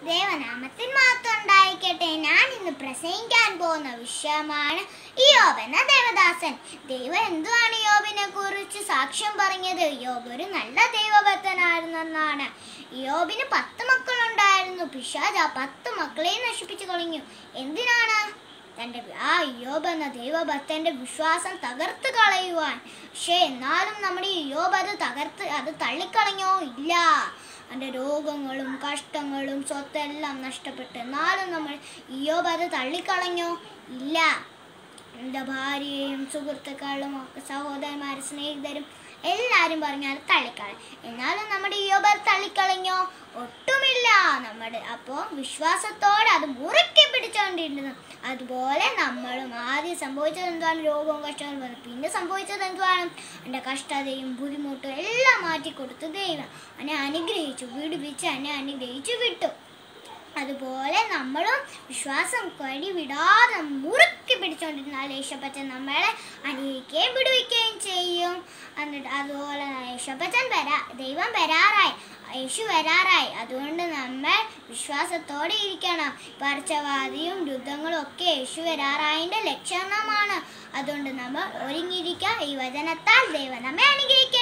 ദൈവനാമത്തിൽ മാത്രം ഉണ്ടായിരിക്കട്ടെ ഞാൻ ഇന്ന് പ്രസംഗിക്കാൻ പോകുന്ന വിഷയമാണ് യോബ് എന്ന ദേവദാസൻ ദൈവം എന്തുവാണ് യോബിനെ കുറിച്ച് സാക്ഷ്യം പറഞ്ഞത് യോബ് ഒരു നല്ല ദൈവഭക്തനായിരുന്നെന്നാണ് യോബിന് പത്ത് മക്കളുണ്ടായിരുന്നു പിശാജ് ആ പത്ത് മക്കളെയും നശിപ്പിച്ചു കളഞ്ഞു എന്തിനാണ് തന്റെ ആ യോബ് എന്ന ദൈവഭക്തന്റെ വിശ്വാസം തകർത്ത് കളയുവാൻ പക്ഷെ എന്നാലും നമ്മുടെ ഈ യോബ് അത് തകർത്ത് അത് തള്ളിക്കളഞ്ഞോ ഇല്ല അവൻ്റെ രോഗങ്ങളും കഷ്ടങ്ങളും സ്വത്തെല്ലാം നഷ്ടപ്പെട്ടു എന്നാലും നമ്മൾ യോബ് അത് തള്ളിക്കളഞ്ഞോ ഇല്ല എൻ്റെ ഭാര്യയും സുഹൃത്തുക്കളും ഒക്കെ സഹോദരന്മാരും സ്നേഹിതരും എല്ലാവരും പറഞ്ഞാൽ തള്ളിക്കളയും എന്നാലും നമ്മുടെ യോബ് അത് തള്ളിക്കളഞ്ഞോ ഒട്ടുമില്ല നമ്മുടെ അപ്പോൾ വിശ്വാസത്തോടെ അത് മുറുക്കി പിടിച്ചുകൊണ്ടിരുന്നു അതുപോലെ നമ്മളും ആദ്യം സംഭവിച്ചത് എന്താണ് രോഗവും കഷ്ടങ്ങളും വന്നു പിന്നെ സംഭവിച്ചത് എന്തുവാണ് എൻ്റെ കഷ്ടതയും ബുദ്ധിമുട്ടും എല്ലാം മാറ്റിക്കൊടുത്തു ദൈവം എന്നെ അനുഗ്രഹിച്ചു വിടുവിച്ച് എന്നെ അനുഗ്രഹിച്ചു വിട്ടു അതുപോലെ നമ്മളും വിശ്വാസം കടി വിടാതെ മുറുക്കി പിടിച്ചുകൊണ്ടിരുന്നാൽ യേശപ്പച്ചൻ നമ്മളെ അനുകരിക്കുകയും വിടുവിക്കുകയും ചെയ്യും എന്നിട്ട് അതുപോലെ യേശപ്പച്ചൻ വരാ ദൈവം വരാറായി യേശു വരാറായി അതുകൊണ്ട് നമ്മൾ വിശ്വാസത്തോടെ ഇരിക്കണം പറിച്ചവാദിയും യുദ്ധങ്ങളും ഒക്കെ യേശു വരാറായതിൻ്റെ ലക്ഷണമാണ് അതുകൊണ്ട് നമ്മൾ ഒരുങ്ങിയിരിക്കുക ഈ വചനത്താൽ ദൈവം നമ്മെ അനുഗ്രഹിക്കട്ടെ